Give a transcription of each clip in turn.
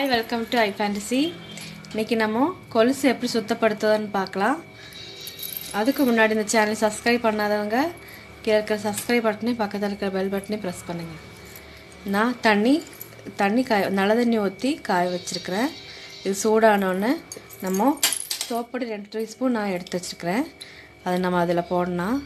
hi welcome to I fantasy இன்றைக்கி நம்ம கொலுசு எப்படி சுத்தப்படுத்துவதுன்னு பார்க்கலாம் அதுக்கு முன்னாடி இந்த சேனல் சப்ஸ்கிரைப் பண்ணாதவங்க கீழே இருக்கிற சப்ஸ்கிரைப் பட்டனே பக்கத்தில் இருக்கிற பெல் பட்டனே ப்ரெஸ் பண்ணுங்கள் நான் தண்ணி தண்ணி காய நல்ல தண்ணி ஊற்றி காய வச்சுருக்கிறேன் இது சூடானோடனே நம்ம சோப்பொடி ரெண்டு டீஸ்பூன் நான் எடுத்து வச்சுருக்கிறேன் அதை நம்ம அதில் போடணும்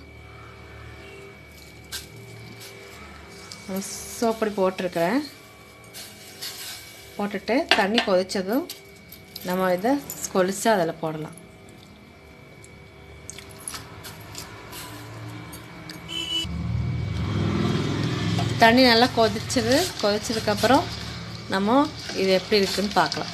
சோப்பொடி போட்டிருக்கிறேன் போட்டுட்டு தண்ணி கொதிச்சதும் நம்ம இதை கொலிச்சு அதில் போடலாம் தண்ணி நல்லா கொதிச்சது கொதிச்சதுக்கப்புறம் நம்ம இது எப்படி இருக்குன்னு பார்க்கலாம்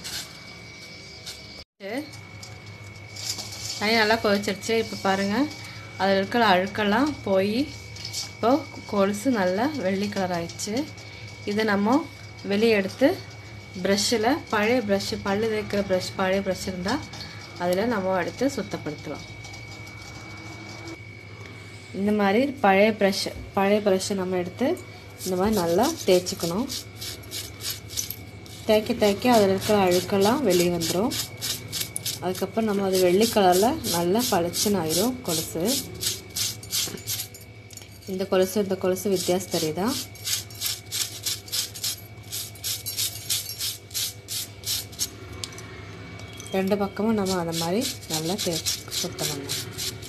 தண்ணி நல்லா கொதிச்சிருச்சு இப்போ பாருங்கள் அதில் இருக்கிற அழுக்கெல்லாம் போய் இப்போ கொலுசு நல்லா வெள்ளி கலர் ஆயிடுச்சு இதை நம்ம வெளியே எடுத்து ப்ரஷ்ஷில் பழைய ப்ரஷ்ஷு பல்லு தேய்க்கிற ப்ரஷ் பழைய ப்ரஷ் இருந்தால் அதில் நம்ம எடுத்து சுத்தப்படுத்தலாம் இந்த மாதிரி பழைய ப்ரஷ் பழைய ப்ரஷ்ஷை நம்ம எடுத்து இந்த மாதிரி நல்லா தேய்ச்சிக்கணும் தேய்க்க தேய்க்க அதில் இருக்கிற அழுக்கெல்லாம் வெளியே வந்துடும் அதுக்கப்புறம் நம்ம அது வெள்ளி கலரில் நல்லா பளிச்சுன்னு ஆயிரும் கொலுசு இந்த கொலுசு இந்த கொலுசு வித்தியாசம் தெரியுதா ரெண்டு பக்கமும் நம்ம அந்த மாதிரி நல்லா தே சுத்தம் பண்ணணும்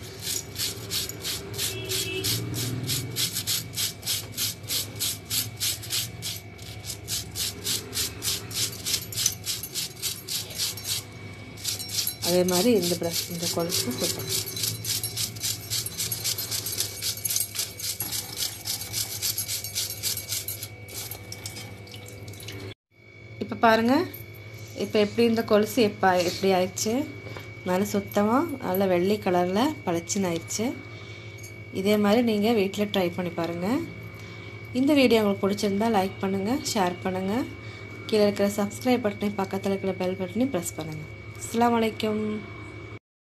அதே மாதிரி இந்த ப்ரஷ் இந்த கொலுசு சுத்தம் இப்போ பாருங்கள் இப்போ எப்படி இந்த கொலுசு எப்போ எப்படி ஆயிடுச்சு நல்ல சுத்தமாக நல்ல வெள்ளை கலரில் பளிச்சுன்னு ஆயிடுச்சு இதே மாதிரி நீங்கள் வீட்டில் ட்ரை பண்ணி பாருங்கள் இந்த வீடியோ உங்களுக்கு பிடிச்சிருந்தா லைக் பண்ணுங்கள் ஷேர் பண்ணுங்கள் கீழே இருக்கிற சப்ஸ்கிரைப் பட்டனை பக்கத்தில் இருக்கிற பெல் பட்டனையும் ப்ரெஸ் பண்ணுங்கள் அஸ்லாம் வலைக்கம்